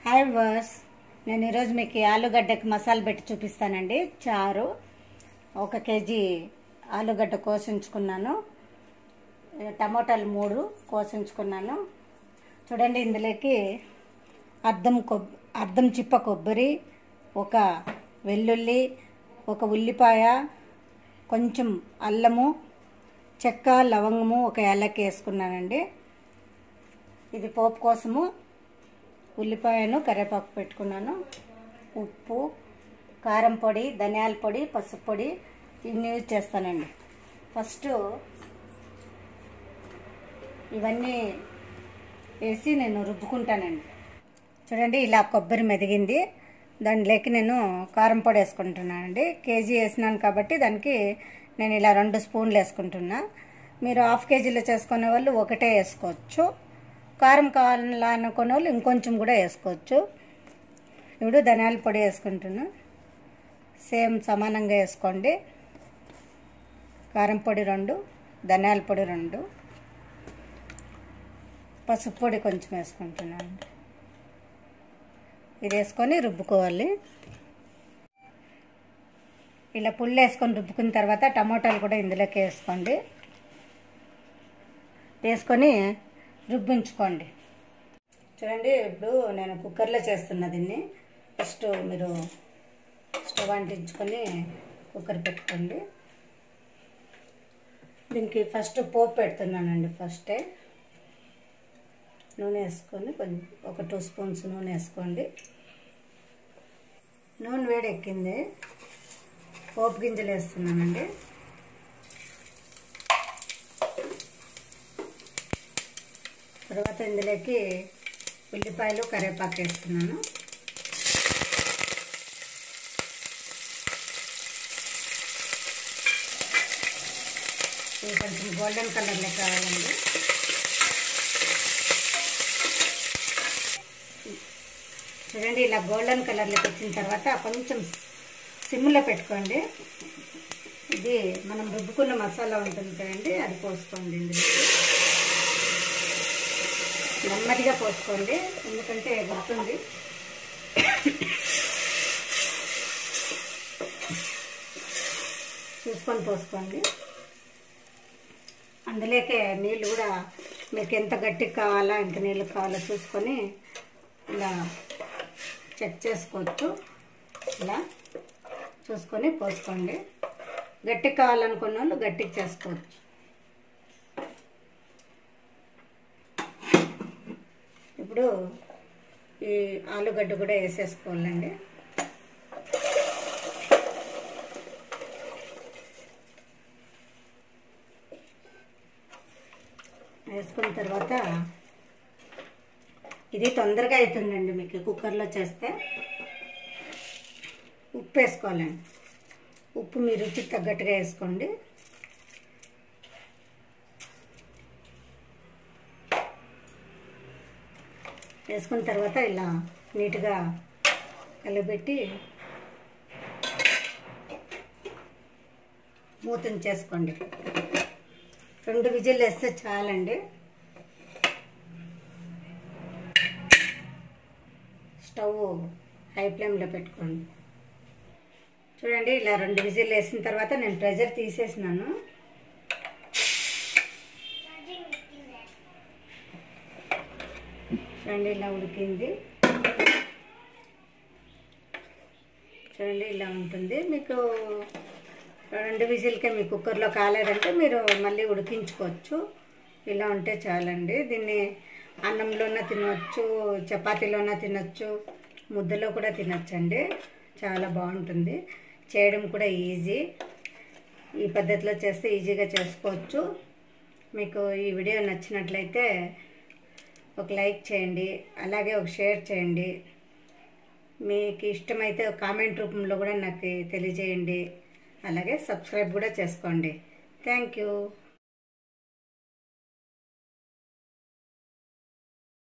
hi verse నేను ఈరోజు మీకు ఈ ఆలుగడ్డకి మసాలా పెట్టి చూపిస్తానండి చారు ఒక కేజీ ఆలుగడ్డ కోసించుకున్నాను ఏ, టమోటాలు మూడు కోసించుకున్నాను చూడండి ఇందులోకి అద్దం కొబ్ అద్దం చిప్ప కొబ్బరి ఒక వెల్లుల్లి ఒక ఉల్లిపాయ కొంచెం అల్లము చెక్క లవంగము ఒక ఏలక్కి వేసుకున్నానండి ఇది పోపు కోసము ఉల్లిపాయను కరివేపాకు పెట్టుకున్నాను ఉప్పు కారం పొడి ధనియాల పొడి పసుపు పొడి ఇన్ని యూజ్ చేస్తానండి ఫస్ట్ ఇవన్నీ వేసి నేను రుబ్బుకుంటానండి చూడండి ఇలా కొబ్బరి మెదిగింది దాంట్లోకి నేను కారం పొడి వేసుకుంటున్నానండి కేజీ వేసినాను కాబట్టి దానికి నేను ఇలా రెండు స్పూన్లు వేసుకుంటున్నా మీరు హాఫ్ కేజీలో చేసుకునే వాళ్ళు ఒకటే వేసుకోవచ్చు కారం కావాలనుకునే వాళ్ళు ఇంకొంచెం కూడా వేసుకోవచ్చు ఇప్పుడు ధనియాల పొడి వేసుకుంటున్నా సేమ్ సమానంగా వేసుకోండి కారం పొడి రెండు ధనియాల పొడి రెండు పసుపు పొడి కొంచెం వేసుకుంటున్నాను ఇది వేసుకొని రుబ్బుకోవాలి ఇలా పుల్లు వేసుకొని రుబ్బుకున్న తర్వాత టమోటాలు కూడా ఇందులోకి వేసుకోండి వేసుకొని రుబ్బించుకోండి చూడండి ఇప్పుడు నేను కుక్కర్లో చేస్తున్నా దీన్ని ఫస్ట్ మీరు స్టవ్ అంటించుకొని కుక్కర్ పెట్టుకోండి దీనికి ఫస్ట్ పోపు పెడుతున్నానండి ఫస్టే నూనె వేసుకొని కొంచెం ఒక టూ స్పూన్స్ నూనె వేసుకోండి నూనె వేడెక్కింది పోపు గింజలు వేస్తున్నానండి తర్వాత ఇందులోకి ఉల్లిపాయలు కరివేపాకు వేస్తున్నాను ఇది కొంచెం గోల్డెన్ కలర్లో కావాలండి చూడండి ఇలా గోల్డెన్ కలర్లోకి వచ్చిన తర్వాత కొంచెం సిమ్లో పెట్టుకోండి ఇది మనం రుబ్బుకున్న మసాలా ఉంటుంది కదండి అది పోసుకోండి ఇందులో నెమ్మదిగా పోసుకోండి ఎందుకంటే గుర్తుంది చూసుకొని పోసుకోండి అందులోకే నీళ్ళు కూడా మీకు ఎంత గట్టిగా కావాలా ఎంత నీళ్ళు కావాలో చూసుకొని ఇలా చెక్ చేసుకోవచ్చు ఇలా చూసుకొని పోసుకోండి గట్టిగా కావాలనుకున్న వాళ్ళు గట్టిగా చేసుకోవచ్చు ఇప్పుడు ఈ ఆలుగడ్డ కూడా వేసేసుకోవాలండి వేసుకున్న తర్వాత ఇది తొందరగా అవుతుందండి మీకు కుక్కర్లో చేస్తే ఉప్పు వేసుకోవాలండి ఉప్పు మీ రుచికి తగ్గట్టుగా వేసుకోండి వేసుకున్న తర్వాత ఇలా నీట్గా కలిపెట్టి మూతను చేసుకోండి రెండు విజిల్ వేస్తే చాలండి స్టవ్ హై ఫ్లేమ్లో పెట్టుకోండి చూడండి ఇలా రెండు విజిల్ వేసిన తర్వాత నేను ప్రెజర్ తీసేసినాను చూడండి ఇలా ఉడికింది చూడండి ఇలా ఉంటుంది మీకు రెండు విజిల్కే మీ కుక్కర్లో కాలేదంటే మీరు మళ్ళీ ఉడికించుకోవచ్చు ఇలా ఉంటే చాలండి దీన్ని అన్నంలోన తినవచ్చు చపాతీలోన తినచ్చు ముద్దలో కూడా తినచ్చండి చాలా బాగుంటుంది చేయడం కూడా ఈజీ ఈ పద్ధతిలో చేస్తే ఈజీగా చేసుకోవచ్చు మీకు ఈ వీడియో నచ్చినట్లయితే ఒక లైక్ చేయండి అలాగే ఒక షేర్ చేయండి మీకు ఇష్టమైతే ఒక కామెంట్ రూపంలో కూడా నాకు తెలియజేయండి అలాగే సబ్స్క్రైబ్ కూడా చేసుకోండి థ్యాంక్ యూ